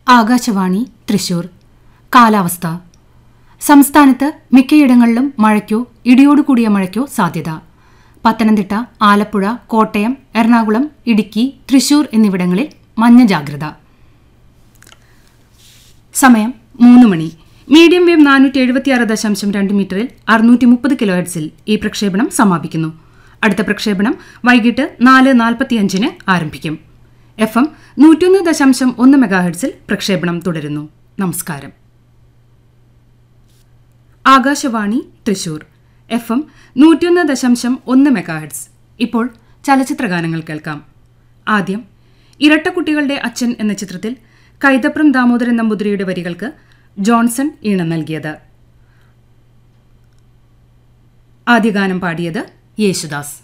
ആകാശവാണി തൃശൂർ കാലാവസ്ഥ സംസ്ഥാനത്ത് മിക്കയിടങ്ങളിലും മഴയ്ക്കോ ഇടിയോടുകൂടിയ മഴയ്ക്കോ സാധ്യത പത്തനംതിട്ട ആലപ്പുഴ കോട്ടയം എറണാകുളം ഇടുക്കി തൃശൂർ എന്നിവിടങ്ങളിൽ മഞ്ഞ ജാഗ്രത സമയം മൂന്ന് മണി മീഡിയം വേവ് നാനൂറ്റി എഴുപത്തിയാറ് ദശാംശം രണ്ട് മീറ്ററിൽ അറുന്നൂറ്റി മുപ്പത് കിലോ ഹെഡ്സിൽ ഈ പ്രക്ഷേപണം സമാപിക്കുന്നു അടുത്ത പ്രക്ഷേപണം വൈകിട്ട് നാല് നാൽപ്പത്തിയഞ്ചിന് ആരംഭിക്കും എഫ് എം നൂറ്റിയൊന്ന് ദശാംശം ഒന്ന് മെഗാഹെഡ്സിൽ പ്രക്ഷേപണം തുടരുന്നു നമസ്കാരം ആകാശവാണി തൃശൂർ എഫ് എം നൂറ്റിയൊന്ന് ദശാംശം ഒന്ന് മെഗാഹെഡ്സ് ഇപ്പോൾ ചലച്ചിത്രഗാനങ്ങൾ കേൾക്കാം ആദ്യം ഇരട്ടക്കുട്ടികളുടെ അച്ഛൻ എന്ന ചിത്രത്തിൽ കൈതപ്രം ദാമോദരൻ നമ്പൂതിരിയുടെ വരികൾക്ക് ജോൺസൺ ഈണം നൽകിയത് ആദ്യ ഗാനം പാടിയത് യേശുദാസ്